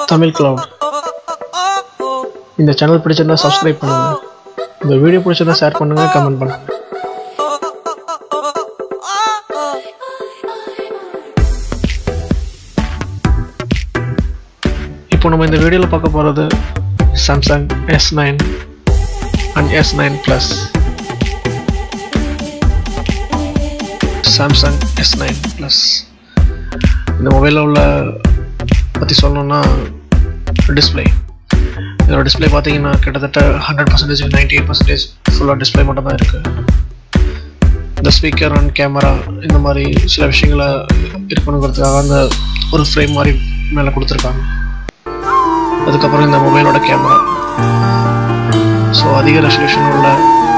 Tamil cloud இந்த channel பிடிச்சிருந்தா subscribe பண்ணுங்க இந்த வீடியோ பிடிச்சிருந்தா ஷேர் பண்ணுங்க கமெண்ட் பண்ணுங்க இப்போ நம்ம இந்த வீடியோவில் பார்க்க போகிறது Samsung S nine and S nine plus Samsung S nine plus இந்த மொபைலில் உள்ள பற்றி சொல்லணும்னா டிஸ்பிளே இதோட டிஸ்பிளே பார்த்தீங்கன்னா கிட்டத்தட்ட hundred percentage ninety eight percentage ஃபுல்லாக டிஸ்பிளே மட்டும் தான் இருக்குது இந்த ஸ்பீக்கர் அண்ட் கேமரா இந்த மாதிரி சில விஷயங்களை இருக்கணுங்கிறதுக்காக அந்த ஒரு ஃப்ரேம் மாதிரி மேலே கொடுத்துருக்காங்க அதுக்கப்புறம் இந்த மொபைலோட கேமரா ஸோ அதிக ரெசல்யூஷன் உள்ள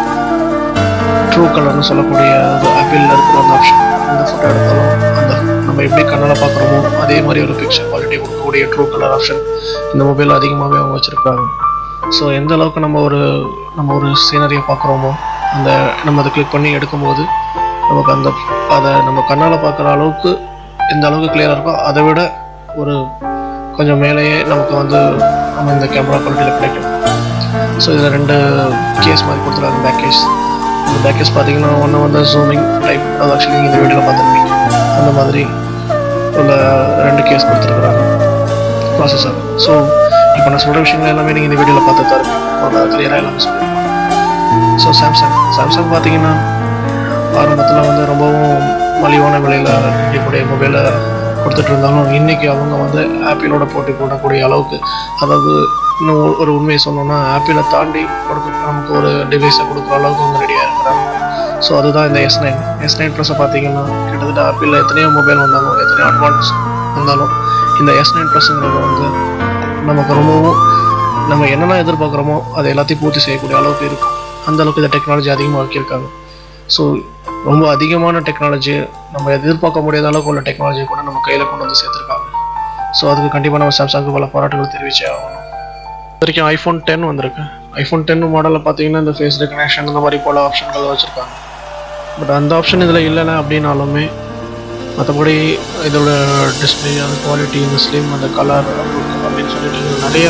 ட்ரூ கலர்னு சொல்லக்கூடிய அது ஆப்பிளில் இருக்கிற அந்த ஆப்ஷன் அந்த ஃபோட்டோ எடுத்தாலும் அந்த நம்ம எப்படி கண்ணால் பார்க்குறோமோ அதே மாதிரி ஒரு பிக்சர் குவாலிட்டி கொடுக்கக்கூடிய ட்ரூ கலர் ஆப்ஷன் இந்த மொபைல் அதிகமாகவே அவங்க வச்சுருக்காங்க ஸோ எந்த அளவுக்கு நம்ம ஒரு நம்ம ஒரு சீனரியை பார்க்குறோமோ அந்த நம்ம அதை கிளிக் பண்ணி எடுக்கும்போது நமக்கு அந்த அதை நம்ம கண்ணால் பார்க்குற அளவுக்கு எந்த அளவுக்கு கிளியராக இருக்கோ அதை விட ஒரு கொஞ்சம் மேலேயே நமக்கு வந்து நம்ம இந்த கேமரா குவாலிட்டியில் கிடைக்கும் ஸோ இதில் ரெண்டு கேஸ் மாதிரி கொடுத்துருக்காங்க பேக் கேஸ் இந்த பேக் கேஸ் பார்த்தீங்கன்னா ஒன்று வந்து ஜூமிங் டைப் அது ஆக்சுவலி இந்த வீடியோவில் பார்த்துருப்பீங்க அந்த மாதிரி உள்ள ரெண்டு கேஸ் கொடுத்துருக்குறாங்க ப்ராசஸர் ஸோ இப்போ நான் சொல்கிற விஷயங்கள் எல்லாமே நீங்கள் இந்த வீடியோவில் பார்த்து தான் இருப்பீங்க கிளியராக எல்லாமே சொல்லியிருக்கோம் ஸோ சாம்சங் சாம்சங் பார்த்தீங்கன்னா ஆரம்பத்தில் வந்து ரொம்பவும் மலிவான விலையில் இருக்கக்கூடிய மொபைலை கொடுத்துட்டு இருந்தாலும் இன்றைக்கி அவங்க வந்து ஆப்பிளோட போட்டி போடக்கூடிய அளவுக்கு அதாவது இன்னும் ஒரு உண்மையை சொன்னோம்னா ஆப்பிளை தாண்டி கொடுக்க நமக்கு ஒரு டிவைஸை கொடுக்குற அளவுக்கு அவங்க ரெடியாக இருக்கிறாங்க ஸோ அதுதான் இந்த எஸ் நைன் எஸ் நைன் ப்ளஸை பார்த்தீங்கன்னா கிட்டத்தட்ட ஆப்பிளில் எத்தனையோ மொபைல் வந்தாலும் எத்தனையோ அட்வான்ஸ் வந்தாலும் இந்த எஸ் நைன் ப்ளஸ்ங்கிறது வந்து நமக்கு ரொம்பவும் நம்ம என்னெல்லாம் எதிர்பார்க்குறோமோ அதை எல்லாத்தையும் பூர்த்தி செய்யக்கூடிய அளவுக்கு இருக்கும் அந்த அளவுக்கு இந்த டெக்னாலஜி அதிகமாக ஆக்கியிருக்காங்க ஸோ ரொம்ப அதிகமான டெக்னாலஜி நம்ம எதிர்பார்க்க முடியாத அளவுக்கு உள்ள டெக்னாலஜி கூட நம்ம கையில் கொண்டு வந்து சேர்த்துருக்காங்க ஸோ அதுக்கு கண்டிப்பாக நம்ம சாம்சங்க்கு பல பாராட்டுகள் தெரிவிச்சே ஆகணும் இது வரைக்கும் ஐஃபோன் டென் வந்திருக்கு ஐஃபோன் டென் மாடலில் பார்த்தீங்கன்னா இந்த ஃபேஸ் ரெகனேஷன் இந்த மாதிரி போல ஆப்ஷன்கள் வச்சுருக்காங்க பட் அந்த ஆப்ஷன் இதில் இல்லைன்னா அப்படின்னாலுமே மற்றபடி இதோட டிஸ்பிளே அந்த குவாலிட்டி இந்த ஸ்லிம் அந்த கலர் அப்படின்னு சொல்லிட்டு நிறையா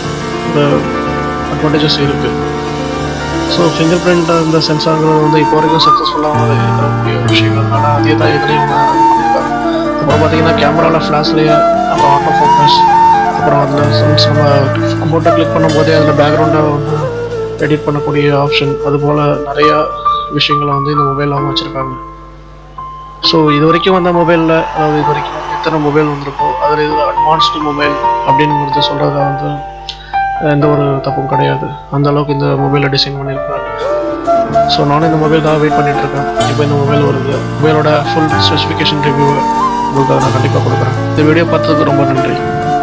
அட்வான்டேஜஸ் இருக்குது ஸோ ஃபிங்கர் பிரிண்ட் அந்த சென்சார்கள் வந்து இப்போ வரைக்கும் சக்ஸஸ்ஃபுல்லாக இருக்கக்கூடிய விஷயங்கள்னால அதே தான் இதுலேயும் பண்ணியிருக்காங்க அப்புறம் பார்த்தீங்கன்னா கேமராவில் ஃப்ளாஷ்லேயே அப்புறம் ஆட்டோ ஃபோக்கஸ் அப்புறம் அதில் நம்ம ஃபோட்டோ கிளிக் பண்ணும்போதே அதில் பேக்ரவுண்டை வந்து எடிட் பண்ணக்கூடிய ஆப்ஷன் அதுபோல் நிறையா விஷயங்களை வந்து இந்த மொபைலில் அவங்க வச்சுருக்காங்க ஸோ இது வரைக்கும் வந்த மொபைலில் அதாவது இது வரைக்கும் எத்தனை மொபைல் வந்திருக்கோ அதில் இது அட்வான்ஸ்டு மொபைல் அப்படிங்கிறது சொல்கிறத வந்து எந்த ஒரு தப்பும் கிடையாது அந்த அளவுக்கு இந்த மொபைலை டிசைன் பண்ணியிருக்காங்க ஸோ நானும் இந்த மொபைலுக்காக வெயிட் பண்ணிட்டு இருக்கேன் இப்போ இந்த மொபைல் வருது மொபைலோட ஃபுல் ஸ்பெசிஃபிகேஷன் ரிவ்யூ உங்களுக்கு நான் கண்டிப்பாக கொடுக்குறேன் இந்த வீடியோ பார்த்ததுக்கு ரொம்ப நன்றி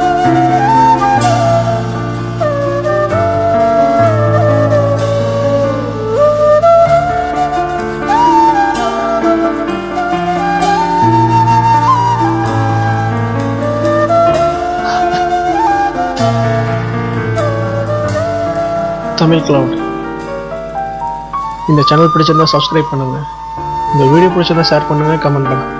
தமிழ் கிளவுட் இந்த சேனல் பிடிச்சிருந்தா சப்ஸ்கிரைப் பண்ணுங்கள் இந்த வீடியோ பிடிச்சிருந்தா ஷேர் பண்ணுங்கள் கமெண்ட் பண்ணுங்கள்